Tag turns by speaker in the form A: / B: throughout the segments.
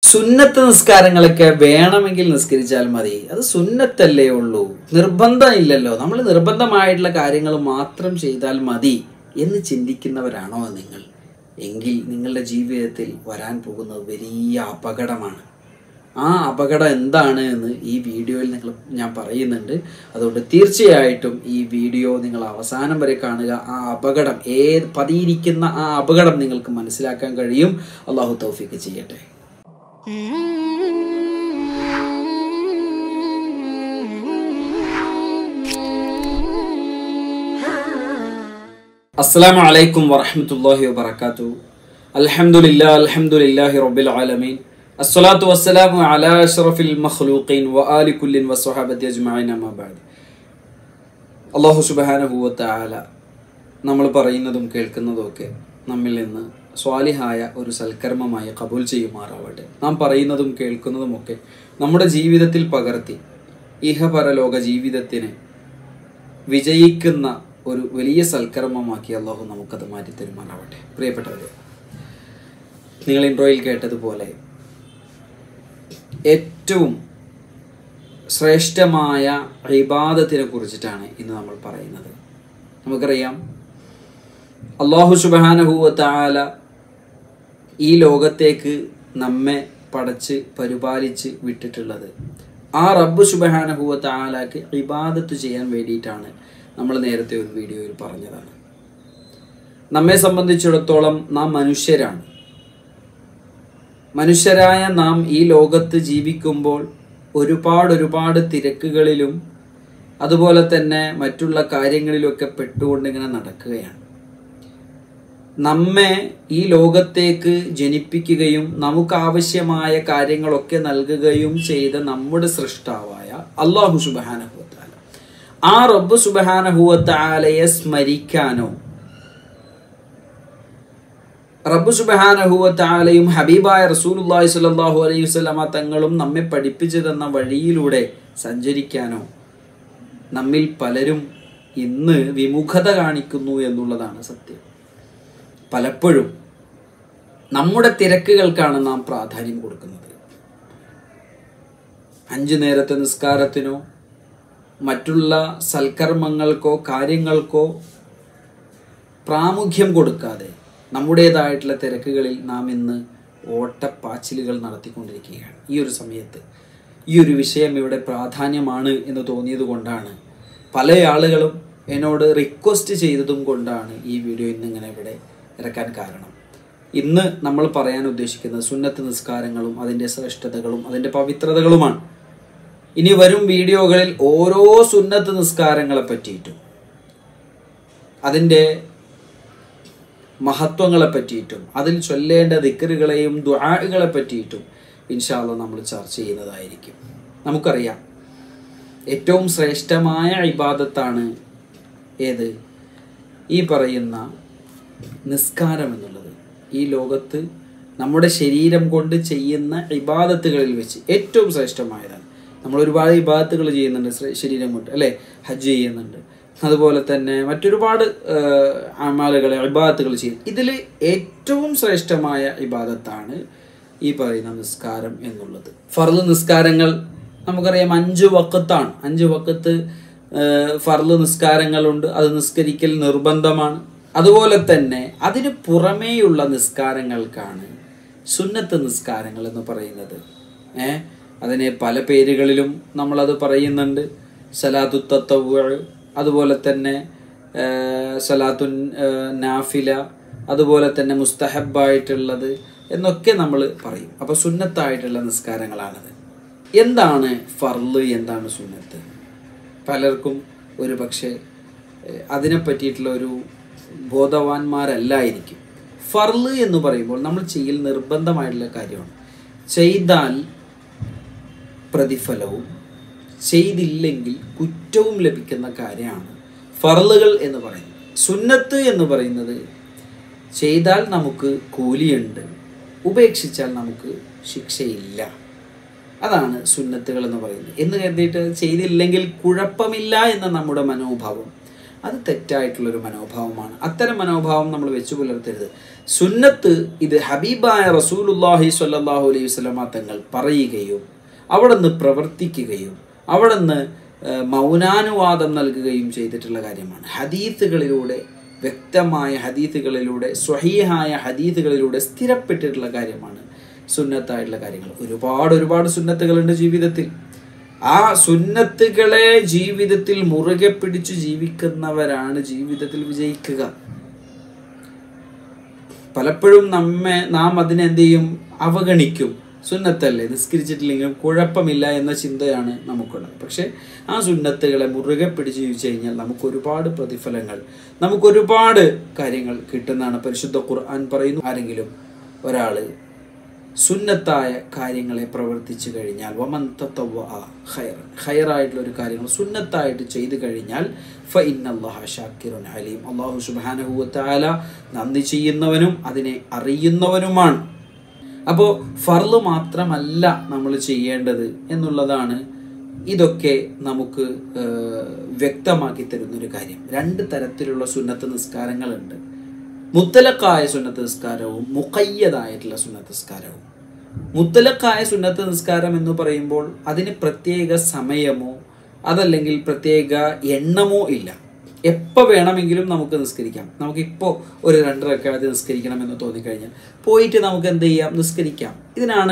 A: സുന്നത്ത് നിസ്കാരങ്ങളൊക്കെ വേണമെങ്കിൽ നിസ്കരിച്ചാൽ മതി അത് സുന്നത്തല്ലേ ഉള്ളൂ നിർബന്ധമില്ലല്ലോ നമ്മൾ നിർബന്ധമായിട്ടുള്ള കാര്യങ്ങൾ മാത്രം ചെയ്താൽ മതി എന്ന് ചിന്തിക്കുന്നവരാണോ നിങ്ങൾ എങ്കിൽ നിങ്ങളുടെ ജീവിതത്തിൽ വരാൻ പോകുന്നത് വലിയ അപകടമാണ് ആ അപകടം എന്താണ് എന്ന് ഈ വീഡിയോയിൽ നിങ്ങൾ ഞാൻ പറയുന്നുണ്ട് അതുകൊണ്ട് തീർച്ചയായിട്ടും ഈ വീഡിയോ നിങ്ങൾ അവസാനം വരെ കാണുക ആ അപകടം ഏത് പതിയിരിക്കുന്ന ആ അപകടം നിങ്ങൾക്ക് മനസ്സിലാക്കാൻ കഴിയും അള്ളാഹു തൗഫീക്ക് ചെയ്യട്ടെ അസ്സലാമു അലൈക്കും വറഹ്മത്തുള്ളാഹി വബറകാതുഹു അൽഹംദുലില്ലാ അൽഹംദുലില്ലാഹി റബ്ബിൽ ആലമീൻ അസ്സലാത്തു വസ്സലാമു അലാ അഷ്റഫിൽ മഖ്ലൂഖീൻ വആലി കുല്ലിൻ വസ്വഹാബത്തി അജ്മഈൻ അമ്മാ ബഅദ് അല്ലാഹു സുബ്ഹാനഹു വതആല നമ്മൾ പറയുന്നതും കേൾക്കുന്നതും ഒക്കെ നമ്മിൽ നിന്ന് സ്വാലിഹായ ഒരു സൽക്കർമ്മമായി കബൂൽ ചെയ്യുമാറാവട്ടെ നാം പറയുന്നതും കേൾക്കുന്നതുമൊക്കെ നമ്മുടെ ജീവിതത്തിൽ പകർത്തി ഇഹപരലോക ജീവിതത്തിന് വിജയിക്കുന്ന ഒരു വലിയ സൽക്കർമ്മമാക്കി അള്ളാഹു നമുക്കത് മാറ്റി തരുമാറാവട്ടെ പ്രിയപ്പെട്ടവരെ നിങ്ങൾ ഇൻട്രോയിൽ കേട്ടതുപോലെ ഏറ്റവും ശ്രേഷ്ഠമായ ഇബാദത്തിനെ കുറിച്ചിട്ടാണ് ഇന്ന് നമ്മൾ പറയുന്നത് നമുക്കറിയാം അള്ളാഹു സുബാനഹുവത്താല ഈ ലോകത്തേക്ക് നമ്മെ പടച്ച് പരിപാലിച്ച് വിട്ടിട്ടുള്ളത് ആ റബ്ബ് സുബഹാനഹുവത്താലാക്ക് ഇബാദത്ത് ചെയ്യാൻ വേണ്ടിയിട്ടാണ് നമ്മൾ നേരത്തെ ഒരു വീഡിയോയിൽ പറഞ്ഞതാണ് നമ്മെ സംബന്ധിച്ചിടത്തോളം നാം മനുഷ്യരാണ് മനുഷ്യരായ നാം ഈ ലോകത്ത് ജീവിക്കുമ്പോൾ ഒരുപാട് ഒരുപാട് തിരക്കുകളിലും അതുപോലെ തന്നെ മറ്റുള്ള കാര്യങ്ങളിലൊക്കെ പെട്ടുകൊണ്ട് ഇങ്ങനെ നടക്കുകയാണ് നമ്മെ ഈ ലോകത്തേക്ക് ജനിപ്പിക്കുകയും നമുക്ക് ആവശ്യമായ കാര്യങ്ങളൊക്കെ നൽകുകയും ചെയ്ത നമ്മുടെ സൃഷ്ടാവായ അള്ളാഹു സുബാനഹുവത്താല ആ റബ്ബ് സുബാനഹുവത്താലയെ സ്മരിക്കാനോ റബ്ബു സുബഹാനഹുവത്താലയും ഹബീബായ റസൂലുല്ലാഹി സ്വല്ലല്ലാഹു അലൈഹി വസല്ലമ തങ്ങളും നമ്മെ പഠിപ്പിച്ചു തന്ന വഴിയിലൂടെ സഞ്ചരിക്കാനോ നമ്മിൽ പലരും ഇന്ന് വിമുഖത കാണിക്കുന്നു എന്നുള്ളതാണ് സത്യം പലപ്പോഴും നമ്മുടെ തിരക്കുകൾക്കാണ് നാം പ്രാധാന്യം കൊടുക്കുന്നത് അഞ്ചു നേരത്തെ നിസ്കാരത്തിനോ മറ്റുള്ള സൽക്കർമ്മങ്ങൾക്കോ കാര്യങ്ങൾക്കോ പ്രാമുഖ്യം കൊടുക്കാതെ നമ്മുടേതായിട്ടുള്ള തിരക്കുകളിൽ നാം ഇന്ന് ഓട്ടപ്പാച്ചിലുകൾ നടത്തിക്കൊണ്ടിരിക്കുകയാണ് ഈ ഒരു സമയത്ത് ഈ ഒരു വിഷയം ഇവിടെ പ്രാധാന്യമാണ് എന്ന് തോന്നിയത് കൊണ്ടാണ് പല ആളുകളും എന്നോട് റിക്വസ്റ്റ് ചെയ്തതും കൊണ്ടാണ് ഈ വീഡിയോ ഇന്ന് ഇങ്ങനെ ഇവിടെ ഇറക്കാൻ കാരണം ഇന്ന് നമ്മൾ പറയാൻ ഉദ്ദേശിക്കുന്നത് സുന്നത്ത് നിസ്കാരങ്ങളും അതിൻ്റെ ശ്രേഷ്ഠതകളും അതിൻ്റെ പവിത്രതകളുമാണ് ഇനി വരും വീഡിയോകളിൽ ഓരോ സുന്നത്ത് നിസ്കാരങ്ങളെ പറ്റിയിട്ടും അതിൻ്റെ മഹത്വങ്ങളെ പറ്റിയിട്ടും അതിൽ ചൊല്ലേണ്ട ദിക്കറുകളെയും ദ്വാകളെ പറ്റിയിട്ടും ഇൻഷാല്ല നമ്മൾ ചർച്ച ചെയ്യുന്നതായിരിക്കും നമുക്കറിയാം ഏറ്റവും ശ്രേഷ്ഠമായ ഇബാദത്താണ് ഏത് ഈ പറയുന്ന നിസ്കാരം എന്നുള്ളത് ഈ ലോകത്ത് നമ്മുടെ ശരീരം കൊണ്ട് ചെയ്യുന്ന ഇബാദത്തുകളിൽ വെച്ച് ഏറ്റവും ശ്രേഷ്ഠമായതാണ് നമ്മൾ ഒരുപാട് ഇബാദത്തുകൾ ചെയ്യുന്നുണ്ട് ശരീരം കൊണ്ട് അല്ലേ ഹജ്ജ് ചെയ്യുന്നുണ്ട് അതുപോലെ തന്നെ മറ്റൊരുപാട് അമാലുകൾ ഇബാദത്തുകൾ ചെയ്യും ഇതിൽ ഏറ്റവും ശ്രേഷ്ഠമായ ഇബാദത്താണ് ഈ പറയുന്ന നിസ്കാരം എന്നുള്ളത് ഫർദ് നിസ്കാരങ്ങൾ നമുക്കറിയാം അഞ്ച് വക്കത്താണ് അഞ്ച് വക്കത്ത് ഫർദ് നിസ്കാരങ്ങളുണ്ട് അത് നിസ്കരിക്കൽ നിർബന്ധമാണ് അതുപോലെ തന്നെ അതിന് പുറമേയുള്ള നിസ്കാരങ്ങൾക്കാണ് സുന്നത്ത് നിസ്കാരങ്ങൾ എന്ന് പറയുന്നത് ഏ അതിനെ പല പേരുകളിലും നമ്മളത് പറയുന്നുണ്ട് സലാത്തു തത്തവ് അതുപോലെ തന്നെ സലാത്തുൻ നാഫില അതുപോലെ തന്നെ മുസ്തഹബായിട്ടുള്ളത് എന്നൊക്കെ നമ്മൾ പറയും അപ്പോൾ സുന്നത്തായിട്ടുള്ള നിസ്കാരങ്ങളാണത് എന്താണ് ഫർള് എന്താണ് സുന്നത്ത് പലർക്കും ഒരു പക്ഷേ അതിനെ പറ്റിയിട്ടുള്ള ഒരു ബോധവാന്മാരല്ലായിരിക്കും ഫർള് എന്ന് പറയുമ്പോൾ നമ്മൾ ചെയ്യൽ നിർബന്ധമായിട്ടുള്ള കാര്യമാണ് ചെയ്താൽ പ്രതിഫലവും ചെയ്തില്ലെങ്കിൽ കുറ്റവും ലഭിക്കുന്ന കാര്യമാണ് ഫറലുകൾ എന്ന് പറയുന്നത് സുന്നത്ത് എന്ന് പറയുന്നത് ചെയ്താൽ നമുക്ക് കൂലിയുണ്ട് ഉപേക്ഷിച്ചാൽ നമുക്ക് ശിക്ഷയില്ല അതാണ് സുന്നത്തുകൾ എന്ന് പറയുന്നത് എന്ന് കരുതിയിട്ട് ചെയ്തില്ലെങ്കിൽ കുഴപ്പമില്ല എന്ന നമ്മുടെ മനോഭാവം അത് തെറ്റായിട്ടുള്ളൊരു മനോഭാവമാണ് അത്തരം മനോഭാവം നമ്മൾ വെച്ചു പുലർത്തരുത് സുന്നത്ത് ഇത് ഹബീബായ റസൂലുല്ലാഹി സ്വല്ലല്ലാഹു അലൈഹി വസല്ലമ തങ്ങൾ പറയുകയും അവിടെ നിന്ന് പ്രവർത്തിക്കുകയും അവിടെ നിന്ന് ഏഹ്, മൗനാനുവാദം നൽകുകയും ചെയ്തിട്ടുള്ള കാര്യമാണ് ഹദീത്തുകളിലൂടെ വ്യക്തമായ ഹദീത്തുകളിലൂടെ സ്വഹീഹായ ഹദീത്തുകളിലൂടെ സ്ഥിരപ്പെട്ടിട്ടുള്ള കാര്യമാണ് സുന്നത്തായിട്ടുള്ള കാര്യങ്ങൾ ഒരുപാട് ഒരുപാട് സുന്നത്തുകളുണ്ട് ജീവിതത്തിൽ ആ സുന്നത്തുകളെ ജീവിതത്തിൽ മുറുകെ പിടിച്ചു ജീവിക്കുന്നവരാണ് ജീവിതത്തിൽ വിജയിക്കുക പലപ്പോഴും നമ്മെ നാം അതിനെ എന്ത് ചെയ്യും അവഗണിക്കും സുന്നത്തല്ലേ നിസ്കരിച്ചിട്ടില്ലെങ്കിലും കുഴപ്പമില്ല എന്ന ചിന്തയാണ് നമുക്കുള്ളത് പക്ഷെ ആ സുന്നത്തുകളെ മുറുകെ പിടിച്ച് ജീവിച്ചു കഴിഞ്ഞാൽ നമുക്ക് ഒരുപാട് പ്രതിഫലങ്ങൾ നമുക്ക് ഒരുപാട് കാര്യങ്ങൾ കിട്ടുന്നതാണ് പരിശുദ്ധ ഖുർആൻ പറയുന്നു ആരെങ്കിലും ഒരാള് സുന്നത്തായ കാര്യങ്ങളെ പ്രവർത്തിച്ചു കഴിഞ്ഞാൽ വമൻ തത്തവ്വഅ ഖൈറൻ ഖൈറായിട്ടുള്ള ഒരു കാര്യങ്ങൾ സുന്നത്തായിട്ട് ചെയ്തു കഴിഞ്ഞാൽ ഫ ഇന്നല്ലാഹ ഷാക്കിറുൻ അലീം അള്ളാഹു സുബ്ഹാനഹു വതആല നന്ദി ചെയ്യുന്നവനും അതിനെ അറിയുന്നവനുമാണ് അപ്പോൾ ഫർള് മാത്രമല്ല നമ്മൾ ചെയ്യേണ്ടത് എന്നുള്ളതാണ് ഇതൊക്കെ നമുക്ക് ഏഹ്, വ്യക്തമാക്കി തരുന്നൊരു കാര്യം രണ്ട് തരത്തിലുള്ള സുന്നത്ത് നിസ്കാരങ്ങളുണ്ട് മുത്തലക്കായ സുന്നത്ത് നിസ്കാരവും മുഖയ്യതായിട്ടുള്ള സുന്നത്ത് നിസ്കാരവും മുത്തലക്കായ സുന്നത്ത് നിസ്കാരം എന്ന് പറയുമ്പോൾ അതിന് പ്രത്യേക സമയമോ അതല്ലെങ്കിൽ പ്രത്യേക എണ്ണമോ ഇല്ല എപ്പോൾ വേണമെങ്കിലും നമുക്ക് നിസ്കരിക്കാം നമുക്കിപ്പോൾ ഒരു രണ്ടരക്കാലത്ത് നിസ്കരിക്കണം എന്ന് തോന്നിക്കഴിഞ്ഞാൽ പോയിട്ട് നമുക്ക് എന്ത് ചെയ്യാം നിസ്കരിക്കാം ഇതിനാണ്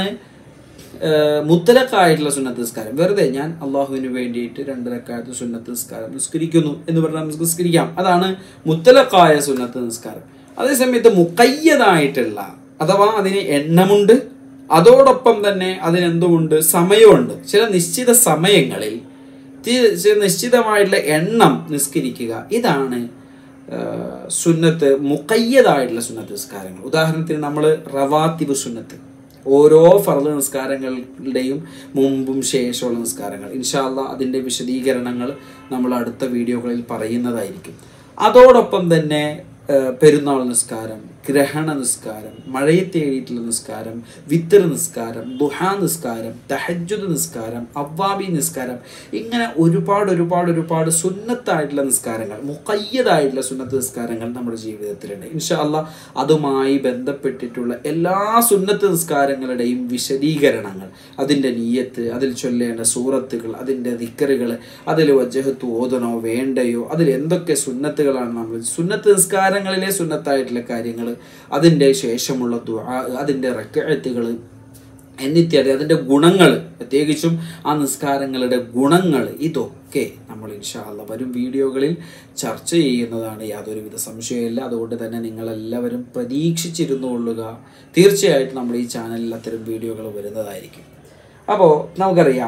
A: ഏഹ്, മുത്തലക്കായിട്ടുള്ള സുന്നത്ത് നിസ്കാരം വെറുതെ ഞാൻ അള്ളാഹുവിന് വേണ്ടിയിട്ട് രണ്ടരക്കാലത്ത് സുന്നത്ത് നിസ്കാരം നിസ്കരിക്കുന്നു എന്ന് പറഞ്ഞാൽ നമുക്ക് നിസ്കരിക്കാം അതാണ് മുത്തലക്കായ സുന്നത്ത് നിസ്കാരം അതേസമയത്ത് മുക്കയ്യതായിട്ടുള്ള അഥവാ അതിന് എണ്ണമുണ്ട് അതോടൊപ്പം തന്നെ അതിനെന്തുമുണ്ട് സമയമുണ്ട് ചില നിശ്ചിത സമയങ്ങളിൽ തി- ചില നിശ്ചിതമായിട്ടുള്ള എണ്ണം നിസ്കരിക്കുക ഇതാണ് ആ, സുന്നത്ത് മുക്കയ്യതായിട്ടുള്ള സുന്നത്ത് നിസ്കാരങ്ങൾ ഉദാഹരണത്തിന് നമ്മൾ റവാത്തിബ് സുന്നത്ത് ഓരോ ഫർദ് നിസ്കാരങ്ങളുടെയും മുമ്പും ശേഷമുള്ള നിസ്കാരങ്ങൾ ഇൻഷാല്ല അതിൻ്റെ വിശദീകരണങ്ങൾ നമ്മൾ അടുത്ത വീഡിയോകളിൽ പറയുന്നതായിരിക്കും അതോടൊപ്പം തന്നെ ആ, പെരുന്നാൾ നിസ്കാരം ഗ്രഹണ നിസ്കാരം മഴയത്ത് എഴുതിയിട്ടുള്ള നിസ്കാരം വിത്തർ നിസ്കാരം ദുഹാ നിസ്കാരം തഹജുദ് നിസ്കാരം അവ്വാബി നിസ്കാരം ഇങ്ങനെ ഒരുപാട് ഒരുപാട് ഒരുപാട് സുന്നത്തായിട്ടുള്ള നിസ്കാരങ്ങൾ മുക്കയ്യതായിട്ടുള്ള സുന്നത്ത് നിസ്കാരങ്ങൾ നമ്മുടെ ജീവിതത്തിലുണ്ട് ഇൻഷാ അല്ലാ അതുമായി ബന്ധപ്പെട്ടിട്ടുള്ള എല്ലാ സുന്നത്ത് നിസ്കാരങ്ങളുടെയും വിശദീകരണങ്ങൾ അതിൻ്റെ നീയത്ത് അതിൽ ചൊല്ലേണ്ട സൂറത്തുകൾ അതിൻ്റെ ദിക്കറുകൾ അതിൽ വജഹത്ത് ഓതണോ വേണ്ടയോ അതിൽ എന്തൊക്കെ സുന്നത്തുകളാണ് നമ്മൾ സുന്നത്ത് നിസ്കാരങ്ങളിലെ സുന്നത്തായിട്ടുള്ള കാര്യങ്ങൾ അതിൻ്റെ ശേഷമുള്ള ദുആ അതിൻ്റെ റക്കഴത്തുകൾ എന്നിത്യാദി അതിൻ്റെ ഗുണങ്ങൾ പ്രത്യേകിച്ചും ആ നിസ്കാരങ്ങളുടെ ഗുണങ്ങൾ ഇതൊക്കെ നമ്മൾ ഇൻഷാല്ല വരും വീഡിയോകളിൽ ചർച്ച ചെയ്യുന്നതാണ് യാതൊരുവിധ സംശയമില്ല അതുകൊണ്ട് തന്നെ നിങ്ങളെല്ലാവരും പ്രതീക്ഷിച്ചിരുന്നു കൊള്ളുക തീർച്ചയായിട്ടും നമ്മുടെ ഈ ചാനലിൽ അത്തരം വീഡിയോകൾ വരുന്നതായിരിക്കും അപ്പോൾ നമുക്കറിയാം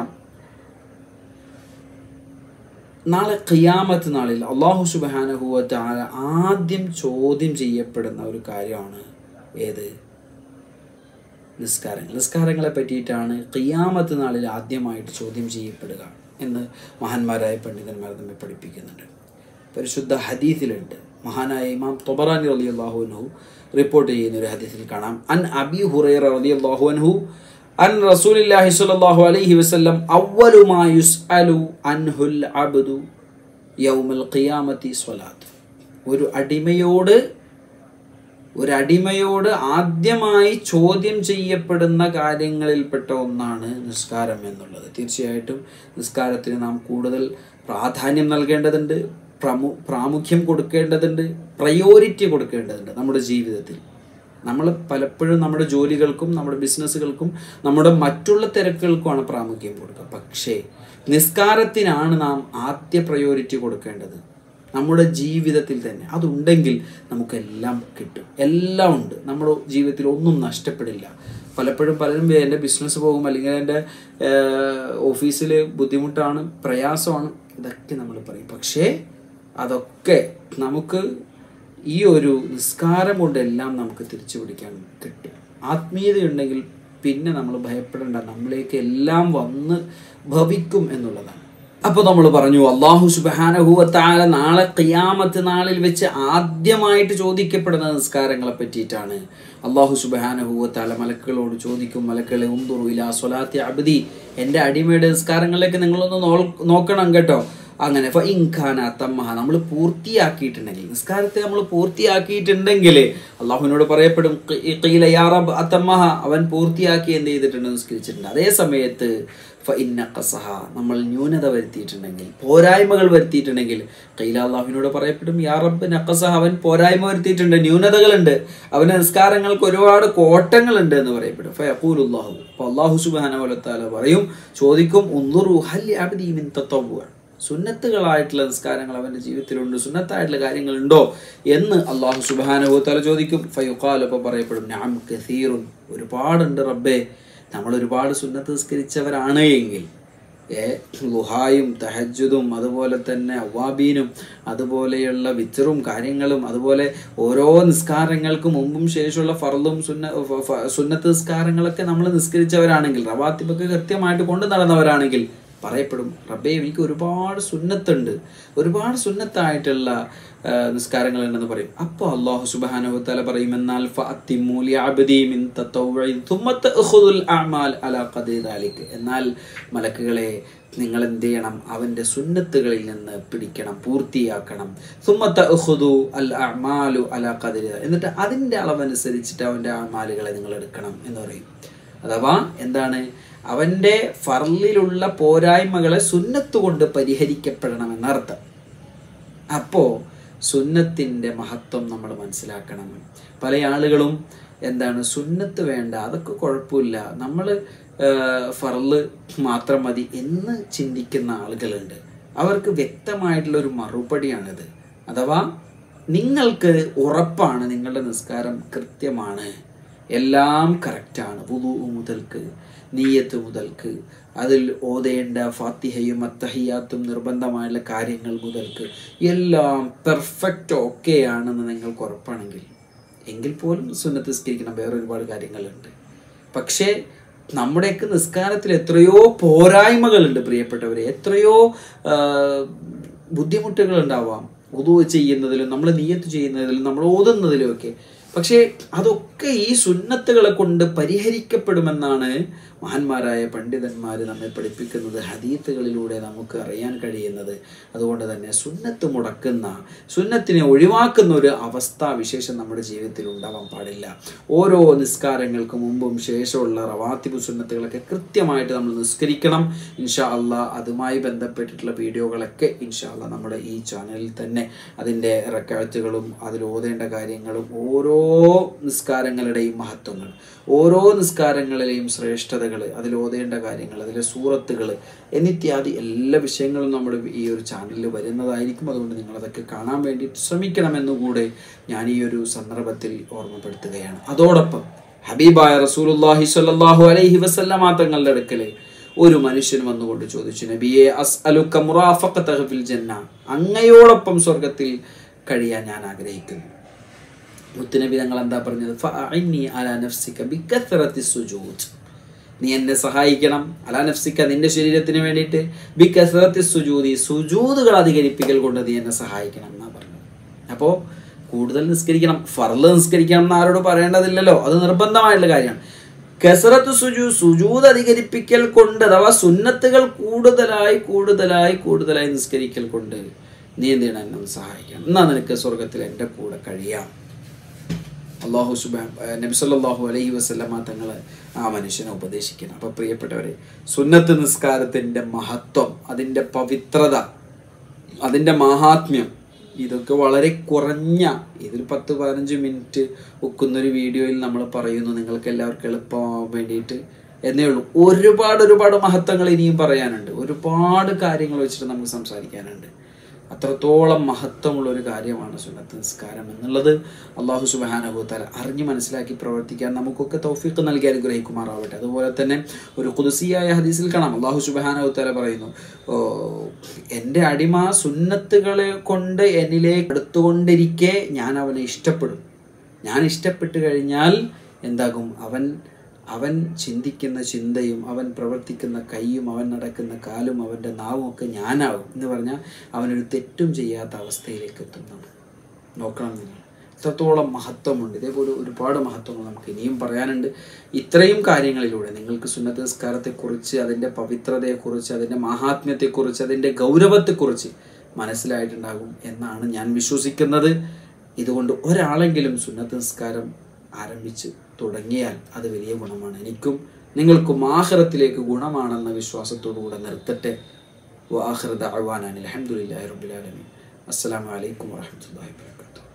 A: നാളെ ഖിയാമത്ത് നാളിൽ അള്ളാഹു സുബാനഹുവ താല ആദ്യം ചോദ്യം ചെയ്യപ്പെടുന്ന ഒരു കാര്യമാണ് ഏത് നിസ്കാരങ്ങൾ നിസ്കാരങ്ങളെ പറ്റിയിട്ടാണ് ഖിയാമത്ത് നാളിൽ ആദ്യമായിട്ട് ചോദ്യം ചെയ്യപ്പെടുക എന്ന് മഹാന്മാരായ പണ്ഡിതന്മാർ നമ്മെ പഠിപ്പിക്കുന്നുണ്ട് പരിശുദ്ധ ഹദീസിലുണ്ട് മഹാനായ ഇമാം തൊബറാനി റലി അള്ളാഹുനഹു റിപ്പോർട്ട് ചെയ്യുന്ന ഒരു ഹദീസിൽ കാണാം അൻ അബി ഹുറൈറ റലി അള്ളാഹുനഹു അൻ റസൂലില്ലാഹി സ്വല്ലല്ലാഹു അലൈഹി വസല്ലം അവ്വലു മാ യുസ്അലു അൻഹുൽ അബ്ദു യൗമൽ ഖിയാമത്തി സ്വലാത്ത് ഒരു അടിമയോട് ഒരു അടിമയോട് ആദ്യമായി ചോദ്യം ചെയ്യപ്പെടുന്ന കാര്യങ്ങളിൽപ്പെട്ട ഒന്നാണ് നിസ്കാരം എന്നുള്ളത് തീർച്ചയായിട്ടും നിസ്കാരത്തിന് നാം കൂടുതൽ പ്രാധാന്യം നൽകേണ്ടതുണ്ട് പ്രമു പ്രാമുഖ്യം കൊടുക്കേണ്ടതുണ്ട് പ്രയോറിറ്റി കൊടുക്കേണ്ടതുണ്ട് നമ്മുടെ ജീവിതത്തിൽ നമ്മൾ പലപ്പോഴും നമ്മുടെ ജോലികൾക്കും നമ്മുടെ ബിസിനസ്സുകൾക്കും നമ്മുടെ മറ്റുള്ള തിരക്കുകൾക്കുമാണ് പ്രാമുഖ്യം കൊടുക്കുക പക്ഷേ നിസ്കാരത്തിനാണ് നാം ആദ്യ പ്രയോറിറ്റി കൊടുക്കേണ്ടത് നമ്മുടെ ജീവിതത്തിൽ തന്നെ അതുണ്ടെങ്കിൽ നമുക്കെല്ലാം കിട്ടും എല്ലാം ഉണ്ട് നമ്മുടെ ജീവിതത്തിൽ ഒന്നും നഷ്ടപ്പെടില്ല പലപ്പോഴും പലരും പറയും, എൻ്റെ ബിസിനസ് പോകും അല്ലെങ്കിൽ എൻ്റെ ഓഫീസിൽ ബുദ്ധിമുട്ടാണ് പ്രയാസമാണ് ഇതൊക്കെ നമ്മൾ പറയും പക്ഷേ അതൊക്കെ നമുക്ക് ഈ ഒരു നിസ്കാരം കൊണ്ടെല്ലാം നമുക്ക് തിരിച്ചു പിടിക്കാൻ കിട്ടും ആത്മീയതയുണ്ടെങ്കിൽ പിന്നെ നമ്മൾ ഭയപ്പെടേണ്ട നമ്മളിലേക്ക് എല്ലാം വന്ന് ഭവിക്കും എന്നുള്ളതാണ് അപ്പോൾ നമ്മൾ പറഞ്ഞു അള്ളാഹു സുബാനഹുവത്താല നാളെ ഖിയാമത്ത് നാളിൽ വെച്ച് ആദ്യമായിട്ട് ചോദിക്കപ്പെടുന്ന നിസ്കാരങ്ങളെ പറ്റിയിട്ടാണ് അള്ളാഹു സുബാനഹുവത്താല മലക്കുകളോട് ചോദിക്കും മലക്കളെ ഉന്തുറു ഇലാ സ്വലാത്തി അബദി എൻ്റെ അടിമയുടെ നിസ്കാരങ്ങളിലേക്ക് നിങ്ങളൊന്ന് നോ- നോക്കണം കേട്ടോ അങ്ങനെ ഫ ഇൻഖാന തമ്മഹ നമ്മൾ പൂർത്തിയാക്കിയിട്ടുണ്ടെങ്കിൽ നിസ്കാരത്തെ നമ്മൾ പൂർത്തിയാക്കിയിട്ടുണ്ടെങ്കിൽ അള്ളാഹുവിനോട് പറയപ്പെടും "ഖി- ഖീല യാ റബ്ബ് അത്തമ്മഹ അവൻ പൂർത്തിയാക്കി എന്ത് ചെയ്തിട്ടുണ്ട് നിസ്കരിച്ചിട്ടുണ്ട് അതേ സമയത്ത് ഫ ഇന്ന ഖസഹ നമ്മൾ ന്യൂനത വരുത്തിയിട്ടുണ്ടെങ്കിൽ പോരായ്മകൾ വരുത്തിയിട്ടുണ്ടെങ്കിൽ കൈല അള്ളാഹുവിനോട് പറയപ്പെടും യാ റബ്ബ് നഖസഹ അവൻ പോരായ്മ വരുത്തിയിട്ടുണ്ട് ന്യൂനതകളുണ്ട് അവന്റെ നിസ്കാരങ്ങൾക്ക് ഒരുപാട് കോട്ടങ്ങളുണ്ട് എന്ന് പറയപ്പെടും ഫയഖൂലുല്ലാഹു അപ്പോൾ അള്ളാഹു സുബ്ഹാനഹു വ തആല പറയും ചോദിക്കും ഉൻദുറു ഹൽ അബ്ദി മിൻ തതവ്വു സുന്നത്തുകളായിട്ടുള്ള നിസ്കാരങ്ങൾ അവന്റെ ജീവിതത്തിലുണ്ട് സുന്നത്തായിട്ടുള്ള കാര്യങ്ങളുണ്ടോ എന്ന് അള്ളാഹു സുബ്ഹാനഹു തആല ചോദിക്കും ഫയുഖാൽ അപ്പോൾ പറയപ്പെടും നഅം കസീറുൻ ഒരുപാടുണ്ട് റബ്ബേ നമ്മൾ ഒരുപാട് സുന്നത്ത് നിസ്കരിച്ചവരാണ് എങ്കിൽ ഏ, ലുഹായും തഹജുദും അതുപോലെ തന്നെ അവാബീനും അതുപോലെയുള്ള വിത്തറും കാര്യങ്ങളും അതുപോലെ ഓരോ നിസ്കാരങ്ങൾക്ക് മുമ്പും ശേഷമുള്ള ഫർദും സുന്ന ഫ- ഫ- സുന്നത്ത് നിസ്കാരങ്ങളൊക്കെ നമ്മൾ നിസ്കരിച്ചവരാണെങ്കിൽ റവാത്തിബൊക്കെ കൃത്യമായിട്ട് കൊണ്ടു നടന്നവരാണെങ്കിൽ പറയപ്പെടും റബ്ബേ എനിക്ക് ഒരുപാട് സുന്നത്തുണ്ട് ഒരുപാട് സുന്നത്തായിട്ടുള്ള ആ, നിസ്കാരങ്ങളുണ്ടെന്ന് പറയും അപ്പോൾ അള്ളാഹു സുബ്ഹാനഹു തആല പറയും എന്നാൽ ഫഅത്തിമു ലിഅബ്ദി മിൻ തതവ്വുഇ തുമ്മ തഅഖുദുൽ അഅമാൽ അലാ ഖദ്രി ദാലിക് എന്നാൽ മലക്കുകളെ നിങ്ങൾ എന്ത് ചെയ്യണം അവന്റെ സുന്നത്തുകളിൽ നിന്ന് പിടിക്കണം പൂർത്തിയാക്കണം തുമ്മ തഅഖുദു അൽ അഅമാലു അലാ ഖദ്രി ദാലിക്. എന്നിട്ട് അതിന്റെ അളവനുസരിച്ചിട്ട് അവന്റെ അമാലുകളെ നിങ്ങൾ എടുക്കണം എന്ന് പറയും അഥവാ എന്താണ് അവന്റെ ഫർലിലുള്ള പോരായ്മകളെ സുന്നത്ത് കൊണ്ട് പരിഹരിക്കപ്പെടണം എന്നർത്ഥം അപ്പോ സുന്നത്തിന്റെ മഹത്വം നമ്മൾ മനസ്സിലാക്കണം പല ആളുകളും എന്താണ് സുന്നത്ത് വേണ്ട അതൊക്കെ കുഴപ്പമില്ല നമ്മൾ ഫർള് മാത്രം മതി എന്ന് ചിന്തിക്കുന്ന ആളുകളുണ്ട് അവർക്ക് വ്യക്തമായിട്ടുള്ള ഒരു മറുപടിയാണിത് അഥവാ നിങ്ങൾക്ക് ഉറപ്പാണ് നിങ്ങളുടെ നിസ്കാരം കൃത്യമാണ് എല്ലാം കറക്റ്റാണ് വുളു മുതൽക്ക് നീയത്ത് മുതൽക്ക് അതിൽ ഓതേണ്ട ഫാത്തിഹയും അത്തഹിയാത്തും നിർബന്ധമായുള്ള കാര്യങ്ങൾ മുതൽക്ക് എല്ലാം പെർഫെക്റ്റ് ഓക്കെയാണെന്ന് നിങ്ങൾക്ക് ഉറപ്പാണെങ്കിൽ എങ്കിൽ പോലും സുന്നത്ത് നിസ്കരിക്കണം വേറെ ഒരുപാട് കാര്യങ്ങളുണ്ട് പക്ഷേ നമ്മുടെയൊക്കെ നിസ്കാരത്തിൽ എത്രയോ പോരായ്മകളുണ്ട് പ്രിയപ്പെട്ടവരെ എത്രയോ ആ, ബുദ്ധിമുട്ടുകൾ ഉണ്ടാവാം ഉതു ചെയ്യുന്നതിലും നമ്മൾ നീയത്ത് ചെയ്യുന്നതിലും നമ്മൾ ഓതുന്നതിലും ഒക്കെ പക്ഷേ അതൊക്കെ ഈ സുന്നത്തുകളെ കൊണ്ട് പരിഹരിക്കപ്പെടുമെന്നാണ് മഹാന്മാരായ പണ്ഡിതന്മാർ നമ്മെ പഠിപ്പിക്കുന്നത് ഹദീത്തുകളിലൂടെ നമുക്ക് അറിയാൻ കഴിയുന്നത് അതുകൊണ്ട് തന്നെ സുന്നത്ത് മുടക്കുന്ന സുന്നത്തിനെ ഒഴിവാക്കുന്ന ഒരു അവസ്ഥ വിശേഷം നമ്മുടെ ജീവിതത്തിൽ ഉണ്ടാവാൻ പാടില്ല ഓരോ നിസ്കാരങ്ങൾക്ക് മുമ്പും ശേഷമുള്ള റവാത്തിബ് സുന്നത്തുകളൊക്കെ കൃത്യമായിട്ട് നമ്മൾ നിസ്കരിക്കണം ഇൻഷാ അള്ളാ അതുമായി ബന്ധപ്പെട്ടിട്ടുള്ള വീഡിയോകളൊക്കെ ഇൻഷാ അള്ളാ നമ്മുടെ ഈ ചാനലിൽ തന്നെ അതിൻ്റെ റെക്കാഴ്ചകളും അതിൽ ഓതേണ്ട കാര്യങ്ങളും ഓരോ നിസ്കാരങ്ങളുടെയും മഹത്വങ്ങൾ ഓരോ നിസ്കാരങ്ങളിലെയും ശ്രേഷ്ഠതകൾ അതിൽ ഓതേണ്ട കാര്യങ്ങൾ അതിലെ സൂറത്തുകൾ എന്നിത്യാദി എല്ലാ വിഷയങ്ങളും നമ്മുടെ ഈ ഒരു ചാനലിൽ വരുന്നതായിരിക്കും അതുകൊണ്ട് നിങ്ങളതൊക്കെ കാണാൻ വേണ്ടിയിട്ട് ശ്രമിക്കണമെന്നുകൂടെ ഞാൻ ഈ ഒരു സന്ദർഭത്തിൽ ഓർമ്മപ്പെടുത്തുകയാണ് അതോടൊപ്പം ഹബീബായ റസൂലുള്ളാഹി സ്വല്ലല്ലാഹു അലൈഹി വസല്ലമ തങ്ങളുടെ അടുക്കലെ ഒരു മനുഷ്യൻ വന്നുകൊണ്ട് ചോദിച്ചു നബിയെ അസ് അലുക്ക മുറാഫഖതഹ ഫിൽ ജന്ന അങ്ങയോടൊപ്പം സ്വർഗത്തിൽ കഴിയാൻ ഞാൻ ആഗ്രഹിക്കുന്നു മുത്തുനബി തങ്ങൾ എന്താ പറഞ്ഞത് ഫഅഇന്നി അലാ നഫ്സിക ബികത്റത്തി സുജൂദ് നീ എന്നെ സഹായിക്കണം അലാ നഫ്സിക്ക നിന്റെ ശരീരത്തിന് വേണ്ടിയിട്ട് ബികസ്റത്തി സുജൂദി സുജൂദുകൾ അധികരിപ്പിക്കൽ കൊണ്ട് നീ എന്നെ സഹായിക്കണം എന്നാ പറഞ്ഞത് അപ്പോൾ കൂടുതൽ നിസ്കരിക്കണം ഫർള് നിസ്കരിക്കണം എന്ന് ആരോട് പറയേണ്ടതില്ലല്ലോ അത് നിർബന്ധമായിട്ടുള്ള കാര്യമാണ് കസറത്ത് സുജു സുജൂത് അധികരിപ്പിക്കൽ കൊണ്ട് അഥവാ സുന്നത്തുകൾ കൂടുതലായി കൂടുതലായി കൂടുതലായി നിസ്കരിക്കൽ കൊണ്ട് നീ എന്ത് ചെയ്യണം എന്നെ ഒന്ന് സഹായിക്കണം എന്നാ നിനക്ക് സ്വർഗത്തിൽ എൻ്റെ കൂടെ കഴിയാം അള്ളാഹു സുബാൻ നബി സല്ലല്ലാഹു അലൈഹി വസല്ലമ തങ്ങൾ ആ മനുഷ്യനെ ഉപദേശിക്കണം അപ്പോൾ പ്രിയപ്പെട്ടവരെ സുന്നത്ത് നിസ്കാരത്തിൻ്റെ മഹത്വം അതിൻ്റെ പവിത്രത അതിൻ്റെ മാഹാത്മ്യം ഇതൊക്കെ വളരെ കുറഞ്ഞ ഇതിൽ പത്ത് പതിനഞ്ച് മിനിറ്റ് ഒക്കുന്നൊരു വീഡിയോയിൽ നമ്മൾ പറയുന്നു നിങ്ങൾക്ക് എല്ലാവർക്കും എളുപ്പമാവാൻ വേണ്ടിയിട്ട് എന്നേ ഉള്ളൂ ഒരുപാട് ഒരുപാട് മഹത്വങ്ങൾ ഇനിയും പറയാനുണ്ട് ഒരുപാട് കാര്യങ്ങൾ വെച്ചിട്ട് നമുക്ക് സംസാരിക്കാനുണ്ട് അത്രത്തോളം മഹത്വമുള്ള ഒരു കാര്യമാണ് സുന്നത്ത് നിസ്കാരം എന്നുള്ളത് അള്ളാഹു സുബാനഹുത്താല അറിഞ്ഞ് മനസ്സിലാക്കി പ്രവർത്തിക്കാൻ നമുക്കൊക്കെ തൗഫീഖ് നൽകി അനുഗ്രഹിക്കുമാറാവട്ടെ അതുപോലെ തന്നെ ഒരു കുതിസിയായ ഹദീസിൽ കാണാം അള്ളാഹു സുബാനഹുത്താല പറയുന്നു ഓ, എൻ്റെ അടിമ സുന്നത്തുകളെ കൊണ്ട് എന്നിലേക്ക് എടുത്തുകൊണ്ടിരിക്കെ ഞാൻ അവനെ ഇഷ്ടപ്പെടും ഞാൻ ഇഷ്ടപ്പെട്ടു കഴിഞ്ഞാൽ എന്താകും അവൻ അവൻ ചിന്തിക്കുന്ന ചിന്തയും അവൻ പ്രവർത്തിക്കുന്ന കൈയും അവൻ നടക്കുന്ന കാലും അവൻ്റെ നാവും ഒക്കെ ഞാനാവും എന്ന് പറഞ്ഞാൽ അവനൊരു തെറ്റും ചെയ്യാത്ത അവസ്ഥയിലേക്ക് എത്തുന്നതാണ് നോക്കണം നിങ്ങൾ അത്രത്തോളം മഹത്വമുണ്ട് ഇതേപോലെ ഒരുപാട് മഹത്വങ്ങൾ നമുക്ക് ഇനിയും പറയാനുണ്ട് ഇത്രയും കാര്യങ്ങളിലൂടെ നിങ്ങൾക്ക് സുന്നത്ത് നിസ്കാരത്തെക്കുറിച്ച് അതിൻ്റെ പവിത്രതയെക്കുറിച്ച് അതിൻ്റെ മഹാത്മ്യത്തെക്കുറിച്ച് അതിൻ്റെ ഗൗരവത്തെക്കുറിച്ച് മനസ്സിലായിട്ടുണ്ടാകും എന്നാണ് ഞാൻ വിശ്വസിക്കുന്നത് ഇതുകൊണ്ട് ഒരാളെങ്കിലും സുന്നത്ത് നിസ്കാരം ആരംഭിച്ച് തുടങ്ങിയാൽ അത് വലിയ ഗുണമാണ് എനിക്കും നിങ്ങൾക്കും ആഹ്റത്തിലേക്ക് ഗുണമാണെന്ന വിശ്വാസത്തോടു കൂടെ നിർത്തട്ടെ വാഹൃദ അവാനാൻ അലഹമുല്ലാ റബുലാലമി അസ്സാം വലൈക്കും വാഹമത്തല്ലാ വാത്തു